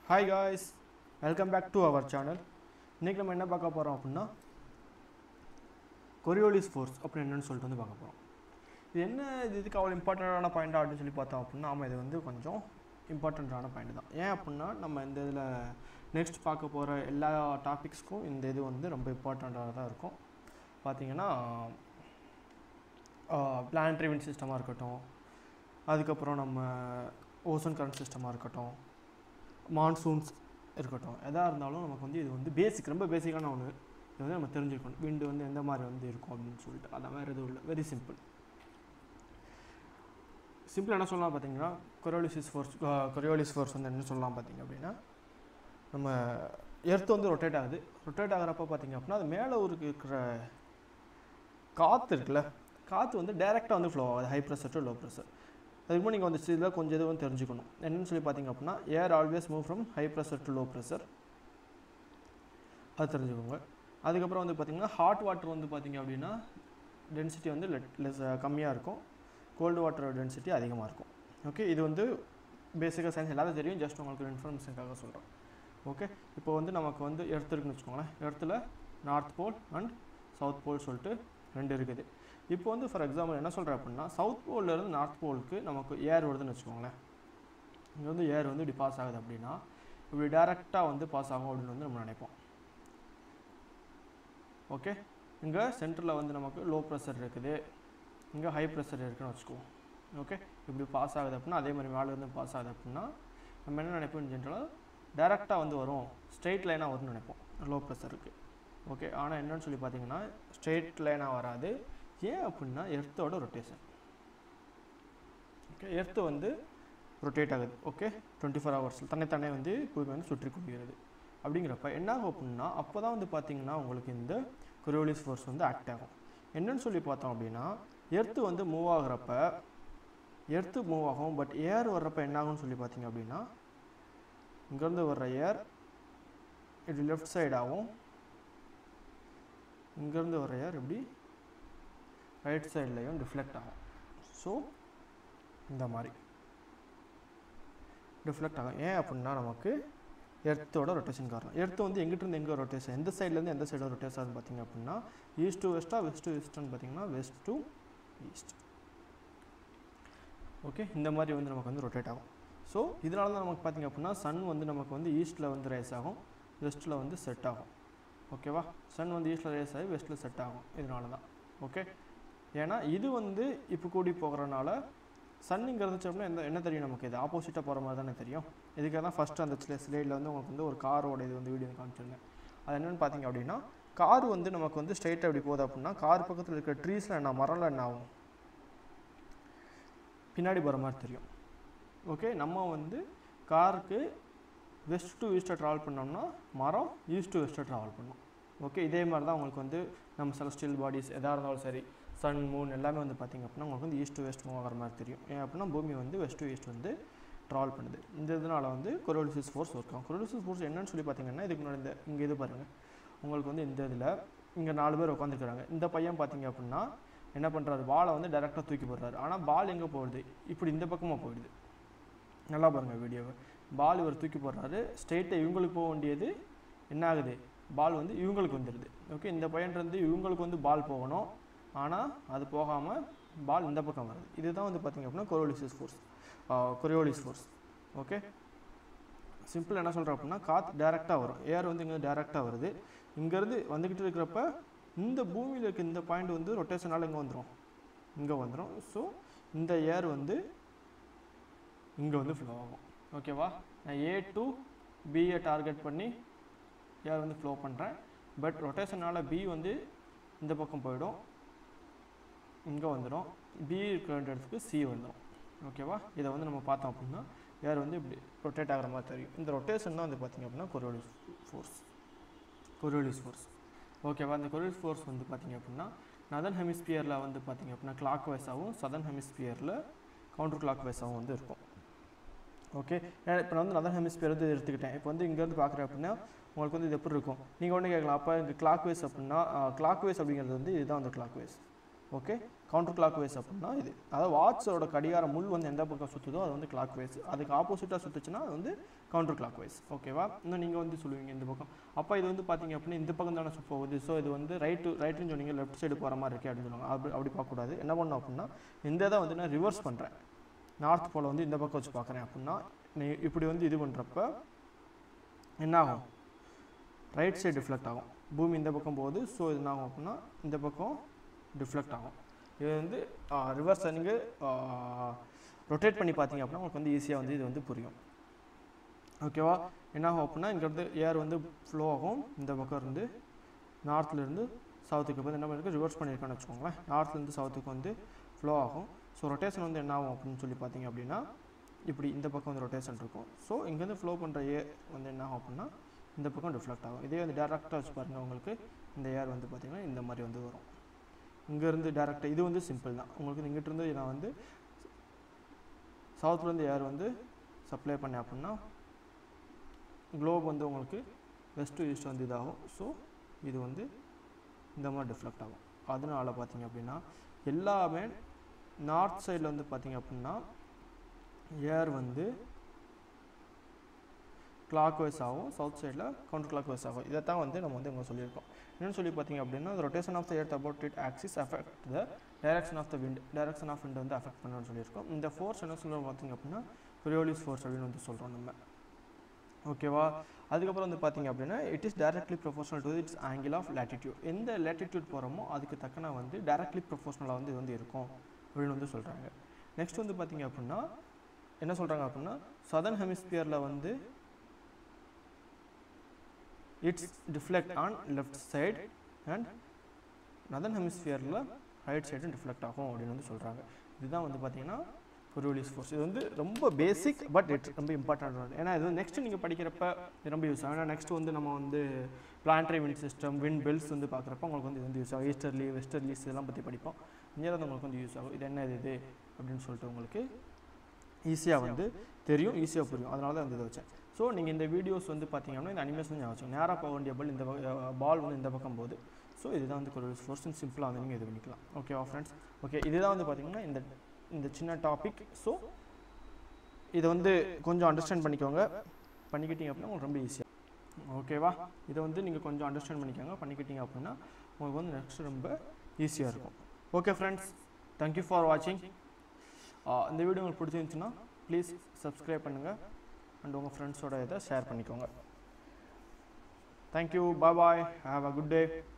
hi guys welcome back to our channel இன்றைக்கி நம்ம என்ன பார்க்க போகிறோம் அப்படின்னா கொரியோலிஸ் ஃபோர்ஸ் அப்படின்னு என்னன்னு சொல்லிட்டு வந்து பார்க்க போகிறோம் இது என்ன இது இதுக்கு அவ்வளோ இம்பார்ட்டண்ட்டான பாயிண்ட் அப்படின்னு சொல்லி பார்த்தோம் அப்படின்னா ஆமாம் இது வந்து கொஞ்சம் இம்பார்ட்டண்ட்டான பாயிண்ட் தான் ஏன் அப்படின்னா நம்ம இந்த இதில் நெக்ஸ்ட் பார்க்க போகிற எல்லா டாபிக்ஸ்க்கும் இந்த இது வந்து ரொம்ப இம்பார்ட்டண்ட்டாக தான் இருக்கும் பார்த்தீங்கன்னா பிளானட்ரி விண்ட் சிஸ்டமாக இருக்கட்டும் அதுக்கப்புறம் நம்ம ஓசோன் கரண்ட் சிஸ்டமாக இருக்கட்டும் மான்சூன்ஸ் இருக்கட்டும் எதாக இருந்தாலும் நமக்கு வந்து இது வந்து பேசிக் ரொம்ப பேசிக்கான ஒன்று இது வந்து நம்ம தெரிஞ்சுக்கணும் விண்டு வந்து எந்த மாதிரி வந்து இருக்கும் அப்படின்னு சொல்லிட்டு அதான் வேறு எதுவும் இல்லை வெரி சிம்பிள் சிம்பிள் என்ன சொல்லலாம் பார்த்தீங்கன்னா கொரியோலிசிஸ் ஃபோர்ஸ் கொரியோலிஸ் ஃபோர்ஸ் வந்து என்ன சொல்லலாம் பார்த்தீங்க அப்படின்னா நம்ம எர்த் வந்து ரொட்டேட் ஆகுது ரொட்டேட் ஆகிறப்ப பார்த்தீங்க அப்படின்னா அது மேலே ஒரு இருக்கிற காற்று இருக்குல்ல காற்று வந்து டைரெக்டாக வந்து ஃப்ளோ ஆகுது high pressure to low pressure அதுக்கு நீங்கள் வந்து இதில் கொஞ்சம் இது வந்து தெரிஞ்சுக்கணும் என்னன்னு சொல்லி பார்த்தீங்க அப்படின்னா air always move from high pressure to low pressure அது தெரிஞ்சுக்கோங்க அதுக்கப்புறம் வந்து பார்த்திங்கன்னா ஹாட் வாட்டர் வந்து பார்த்திங்க அப்படின்னா டென்சிட்டி வந்து லெஸ் கம்மியாக இருக்கும் கோல்டு வாட்டரோட டென்சிட்டி அதிகமாக இருக்கும் ஓகே இது வந்து பேசிக்காக சயின்ஸ் எல்லாரும் தெரியும் ஜஸ்ட் உங்களுக்கு இன்ஃபர்மேஷனுக்காக சொல்கிறேன் ஓகே இப்போ வந்து நமக்கு வந்து எர்த் இருக்குன்னு வச்சுக்கோங்களேன் எர்த்தில் north pole and south pole சொல்லிட்டு ரெண்டு இருக்குது இப்போ வந்து ஃபார் எக்ஸாம்பிள் என்ன சொல்கிறேன் அப்படின்னா சவுத் போல்லேருந்து நார்த் போலுக்கு நமக்கு ஏர் வருதுன்னு வச்சுக்கோங்களேன் இங்கே வந்து ஏர் வந்து இப்படி பாஸ் ஆகுது அப்படின்னா இப்படி டேரெக்டாக வந்து பாஸ் ஆகும் அப்படின்னு வந்து நம்ம நினைப்போம் ஓகே இங்கே சென்டரில் வந்து நமக்கு லோ ப்ரெஷர் இருக்குது இங்கே ஹை ப்ரெஷர் இருக்குன்னு வச்சுக்குவோம் ஓகே இப்படி பாஸ் ஆகுது அப்படின்னா அதே மாதிரி மேலே வந்து பாஸ் ஆகுது அப்படின்னா நம்ம என்ன நினைப்போம் ஜென்ரலாக டேரெக்டாக வந்து வரும் ஸ்ட்ரெயிட் லைனாக வரும்னு நினைப்போம் லோ ப்ரெஷருக்கு ஓகே ஆனால் என்னன்னு சொல்லி பார்த்தீங்கன்னா ஸ்ட்ரெயிட் லைனாக வராது ஏன் அப்படின்னா எர்த்தோட ரொட்டேஷன் ஓகே எர்த்து வந்து ரொட்டேட் ஆகுது ஓகே டுவெண்ட்டி ஃபோர் ஹவர்ஸில் தன்னைத்தானே வந்து பூமி வந்து சுற்றி கொள்கிறது அப்படிங்கிறப்ப என்ன ஆகும் அப்படின்னா அப்போ தான் வந்து பார்த்தீங்கன்னா உங்களுக்கு இந்த குரோலிஸ் ஃபோர்ஸ் வந்து ஆக்ட் ஆகும் என்னன்னு சொல்லி பார்த்தோம் அப்படின்னா எர்த்து வந்து மூவ் ஆகுறப்ப எர்த்து மூவ் ஆகும் பட் ஏர் வர்றப்ப என்ன ஆகும்னு சொல்லி பார்த்தீங்க அப்படின்னா இங்கேருந்து வர்ற ஏர் இது லெஃப்ட் சைடாகவும் இங்கேருந்து வர்ற ஏர் இப்படி ரைட் சைட்லேயும் டிஃப்ளெக்ட் ஆகும் ஸோ இந்த மாதிரி டிஃப்ளெக்ட் ஆகும் ஏன் அப்படின்னா நமக்கு எர்த்தோட ரொட்டேஷன் காரணம் எர்த்து வந்து எங்கிட்டிருந்து எங்கே ரொட்டேஷன் எந்த சைட்லேருந்து எந்த சைடோட ரொட்டேஷன் ஆகுதுன்னு பார்த்தீங்க அப்படின்னா ஈஸ்ட் டு வெஸ்ட்டாக வெஸ்ட் டு வெஸ்ட்னு பார்த்தீங்கன்னா வெஸ்ட் டு ஈஸ்ட் ஓகே இந்த மாதிரி வந்து நமக்கு வந்து ரொட்டேட் ஆகும் ஸோ இதனால தான் நமக்கு பார்த்திங்க அப்படின்னா சன் வந்து நமக்கு வந்து ஈஸ்ட்டில் வந்து ரைஸ் ஆகும் வெஸ்ட்டில் வந்து செட் ஆகும் ஓகேவா சன் வந்து ஈஸ்ட்டில் ரைஸ் ஆகி வெஸ்ட்டில் செட் ஆகும் இதனால தான் ஓகே ஏன்னா இது வந்து இப்போ கூடி போகிறனால சன்னுங்கிறது அப்படின்னா எந்த என்ன தெரியும் நமக்கு இது ஆப்போசிட்டாக போகிற மாதிரி தானே தெரியும் இதுக்காக தான் ஃபஸ்ட்டு அந்த ஸ்லைடில் வந்து உங்களுக்கு வந்து ஒரு காரோட இது வந்து வீடியோ காமிச்சிருந்தேன் அது என்னென்னு பார்த்தீங்க அப்படின்னா கார் வந்து நமக்கு வந்து ஸ்ட்ரைட்டாக எப்படி போகுது அப்படின்னா கார் பக்கத்தில் இருக்கிற ட்ரீஸில் என்ன மரம்ல என்ன ஆகும் பின்னாடி போகிற மாதிரி தெரியும் ஓகே நம்ம வந்து காருக்கு வெஸ்ட் டு ஈஸ்ட்டை ட்ராவல் பண்ணோம்னா மரம் ஈஸ்ட் டு வெஸ்ட்டை ட்ராவல் பண்ணும் ஓகே இதே மாதிரி தான் உங்களுக்கு வந்து நம்ம செலஸ்டியல் பாடிஸ் எதாக இருந்தாலும் சரி சன் மூன் எல்லாமே வந்து பார்த்திங்க அப்படின்னா உங்களுக்கு வந்து ஈஸ்ட் டு வெஸ்ட் மூவ் ஆகிற மாதிரி தெரியும் ஏன் அப்படின்னா பூமி வந்து வெஸ்ட் டு ஈஸ்ட் வந்து ட்ராவல் பண்ணுது இந்த இதனால் வந்து கொரோலிசிஸ் ஃபோர்ஸ் ஒர்க் ஆகும் கொரோலிசிஸ் ஃபோர்ஸ் என்னன்னு சொல்லி பார்த்தீங்கன்னா இதுக்கு முன்னாடி இந்த இங்கே இது பாருங்கள் உங்களுக்கு வந்து இந்த இதில் இங்கே நாலு பேர் உட்காந்துருக்குறாங்க இந்த பையன் பார்த்தீங்க அப்படின்னா என்ன பண்ணுறாரு பாலை வந்து டேரெக்டாக தூக்கி போடுறாரு ஆனால் பால் எங்கே போகுது இப்படி இந்த பக்கமாக போயிடுது நல்லா பாருங்கள் வீடியோவை பால் இவர் தூக்கி போடுறாரு ஸ்ட்ரெயிட்டாக இவங்களுக்கு போக வேண்டியது என்ன ஆகுது பால் வந்து இவங்களுக்கு வந்துடுது ஓகே இந்த பையன்றது இவங்களுக்கு வந்து பால் போகணும் ஆனால் அது போகாமல் பால் இந்த பக்கம் வருது இதுதான் வந்து பார்த்திங்க அப்படின்னா Coriolis force Coriolis force okay simple என்ன சொல்கிறேன் அப்படின்னா காற்று டேரெக்டாக வரும் ஏர் வந்து இங்கே டேரெக்டாக வருது இங்கேருந்து வந்துக்கிட்டு இருக்கிறப்ப இந்த பூமியில் இருக்க இந்த பாயிண்ட் வந்து ரொட்டேஷனால் இங்கே வந்துடும் இங்கே வந்துடும் ஸோ இந்த ஏர் வந்து இங்கே வந்து ஃப்ளோ ஆகும் ஓகேவா நான் ஏ டு பியை டார்கெட் பண்ணி ஏர் வந்து ஃப்ளோ பண்ணுறேன் பட் ரொட்டேஷனால் பி வந்து இந்த பக்கம் போயிடும் இங்கே வந்துடும் பி இருக்க வேண்டிய இடத்துக்கு சி வந்துடும் ஓகேவா இதை வந்து நம்ம பார்த்தோம் அப்படின்னா ஏர் வந்து இப்படி ரொட்டேட் ஆகிற மாதிரி தெரியும் இந்த ரொட்டேஷன் தான் வந்து பார்த்திங்க அப்படின்னா கொரியோலிஸ் ஃபோர்ஸ் கொரியோலிஸ் ஃபோர்ஸ் ஓகேவா இந்த கொரியோலிஸ் ஃபோர்ஸ் வந்து பார்த்திங்க அப்படின்னா நதன் ஹெமிஸ்பியரில் வந்து பார்த்திங்க அப்படின்னா கிளாக் வைஸாகவும் சதர்ன் ஹெமிஸ்பியரில் கவுண்டர் கிளாக் வைஸாகவும் வந்து இருக்கும் ஓகே இப்போ நான் வந்து நதன் ஹெமிஸ்பியர் வந்து எடுத்துக்கிட்டேன் இப்போ வந்து இங்கேருந்து பார்க்குறேன் அப்படின்னா உங்களுக்கு வந்து இது எப்படி இருக்கும் நீங்கள் ஒன்று கேட்கலாம் அப்போ இங்கே கிளாக் வைஸ் அப்படின்னா கிளாக் வைஸ் அப்படிங்கிறது வந்து இதுதான் வந்து clockwise okay counter clockwise அப்படின்னா இது அதாவது வாட்சோட கடிகார முள் வந்து எந்த பக்கம் சுற்றுதோ அது வந்து கிளாக் வைஸ் அதுக்கு ஆப்போசிட்டாக சுற்றுச்சுன்னா அது வந்து கவுண்டர் கிளாக் வைஸ் ஓகேவா இன்னும் நீங்கள் வந்து சொல்லுவீங்க இந்த பக்கம் அப்போ இது வந்து பார்த்தீங்க அப்படின்னா இந்த பக்கம் தானே சுத்த போகுது ஸோ இது வந்து ரைட்டு ரைட்டுன்னு சொன்னீங்க லெஃப்ட் சைடு போகிற மாதிரி இருக்கே அப்படின்னு சொல்லுவாங்க அப்படி அப்படி பார்க்கக்கூடாது என்ன பண்ணணும் அப்படின்னா இந்த இதை வந்து நான் ரிவர்ஸ் பண்ணுறேன் நார்த் போல் வந்து இந்த பக்கம் வச்சு பார்க்குறேன் அப்படின்னா நீ இப்படி வந்து இது பண்ணுறப்ப என்ன ஆகும் ரைட் சைடு டிஃப்ளெக்ட் ஆகும் பூமி இந்த பக்கம் போகுது ஸோ இது என்ன ஆகும் அப்படின்னா இந்த பக்கம் டிஃப்ளெக்ட் ஆகும் இது வந்து ரிவர்ஸ் நீங்கள் ரொட்டேட் பண்ணி பார்த்தீங்க அப்படின்னா உங்களுக்கு வந்து ஈஸியாக வந்து இது வந்து புரியும் ஓகேவா என்ன ஆகும் அப்படின்னா இங்கேருந்து ஏர் வந்து ஃப்ளோ ஆகும் இந்த பக்கம் இருந்து நார்த்லேருந்து சவுத்துக்கு வந்து என்ன பண்ணிருக்கு ரிவர்ஸ் பண்ணியிருக்கான்னு வச்சுக்கோங்களேன் நார்த்லேருந்து சவுத்துக்கு வந்து ஃப்ளோ ஆகும் ஸோ ரொட்டேஷன் வந்து என்ன ஆகும் அப்படின்னு சொல்லி பார்த்தீங்க அப்படின்னா இப்படி இந்த பக்கம் வந்து ரொட்டேஷன் இருக்கும் ஸோ இங்கேருந்து ஃப்ளோ பண்ணுற ஏர் வந்து என்ன ஆகும் அப்படின்னா இந்த பக்கம் டிஃப்ளெக்ட் ஆகும் இதே வந்து டேரெக்டாக வச்சு பாருங்கள் உங்களுக்கு இந்த ஏர் வந்து பார்த்திங்கன்னா இந்த மாதிரி வந்து வரும் இங்கேருந்து டேரெக்டாக இது வந்து சிம்பிள் தான் உங்களுக்கு இங்கிட்டிருந்து நான் வந்து சவுத்துலேருந்து ஏர் வந்து சப்ளை பண்ணேன் அப்படின்னா குளோப் வந்து உங்களுக்கு வெஸ்ட் டு ஈஸ்ட் வந்து இதாகும் ஸோ இது வந்து இந்த மாதிரி டிஃப்ளெக்ட் ஆகும் அதனால பார்த்தீங்க அப்படின்னா எல்லாமே நார்த் சைடில் வந்து பார்த்தீங்க அப்படின்னா ஏர் வந்து கிளாக் வைஸ் ஆகும் சவுத் சைடில் கவுண்டர் கிளாக் வைஸ் ஆகும் இதை தான் வந்து நம்ம வந்து இங்கே சொல்லியிருக்கோம் என்னென்னு சொல்லி பார்த்தீங்க அப்படின்னா rotation of the earth about it axis affect the direction of the wind direction of wind வந்து அஃபெக்ட் பண்ணணும்னு சொல்லியிருக்கோம் இந்த ஃபோர்ஸ் என்ன சொல்லுவோம் பார்த்தீங்க அப்படின்னா கொரியோலிஸ் ஃபோர்ஸ் அப்படின்னு வந்து சொல்கிறோம் நம்ம ஓகேவா அதுக்கப்புறம் வந்து பார்த்தீங்க அப்படின்னா it is directly proportional to its angle of latitude எந்த லேட்டிடியூட் போகிறோமோ அதுக்கு தக்கன வந்து டைரக்ட்லி ப்ரொஃபஷனலாக வந்து இது வந்து இருக்கும் அப்படின்னு வந்து சொல்கிறாங்க நெக்ஸ்ட் வந்து பார்த்தீங்க அப்படின்னா என்ன சொல்கிறாங்க அப்படின்னா சதர்ன் ஹெமிஸ்பியரில் வந்து it's deflect on left side and northern ஹெமிஸ்பியரில் ரைட் சைடு டிஃப்ளெக்ட் ஆகும் அப்படின்னு வந்து சொல்கிறாங்க இதுதான் வந்து பார்த்தீங்கன்னா கொரியோலிஸ் ஃபோர்ஸ் இது வந்து ரொம்ப பேசிக் பட் இட் ரொம்ப இம்பார்ட்டன்ட் ஏன்னா இது நெக்ஸ்ட் நீங்கள் படிக்கிறப்ப இது ரொம்ப யூஸ் ஆகும் ஏன்னா நெக்ஸ்ட் வந்து நம்ம வந்து planetary wind system wind belts வந்து பார்க்குறப்ப உங்களுக்கு வந்து இது வந்து யூஸ் ஆகும் ஈஸ்டர்லி வெஸ்டர்லிஸ் இதெல்லாம் பற்றி படிப்போம் இங்கே வந்து உங்களுக்கு வந்து யூஸ் ஆகும் இது என்ன இது இது அப்படின்னு சொல்லிட்டு உங்களுக்கு ஈஸியாக வந்து தெரியும் ஈஸியாக புரியும் அதனால தான் வந்து இதை வச்சேன் ஸோ நீங்கள் இந்த வீடியோஸ் வந்து பார்த்தீங்கன்னா இந்த அனிமேஷன் ஞாபகம் நேராக போக வேண்டிய பால் இந்த பால் வந்து இந்த பக்கம் போகுது ஸோ இதுதான் வந்து கொரியோலிஸ் ஃபோர்ஸ்னு சிம்பிளாக வந்து நீங்கள் இது பண்ணிக்கலாம் ஓகேவா ஃப்ரெண்ட்ஸ் ஓகே இதுதான் வந்து பார்த்தீங்கன்னா இந்த இந்த சின்ன டாபிக் ஸோ இதை வந்து கொஞ்சம் அண்டர்ஸ்டாண்ட் பண்ணிக்கோங்க பண்ணிக்கிட்டீங்க அப்படின்னா உங்களுக்கு ரொம்ப ஈஸியாக ஓகேவா இதை வந்து நீங்கள் கொஞ்சம் அண்டர்ஸ்டாண்ட் பண்ணிக்கோங்க பண்ணிக்கிட்டீங்க அப்படின்னா உங்களுக்கு வந்து நெக்ஸ்ட் ரொம்ப ஈஸியாக இருக்கும் ஓகே ஃப்ரெண்ட்ஸ் தேங்க்யூ ஃபார் வாட்சிங் இந்த வீடியோ உங்களுக்கு பிடிச்சிருந்துச்சுன்னா ப்ளீஸ் சப்ஸ்கிரைப் பண்ணுங்கள் அண்ட் உங்கள் ஃப்ரெண்ட்ஸோட இதை ஷேர் பண்ணிக்கோங்க thank you bye bye have a good day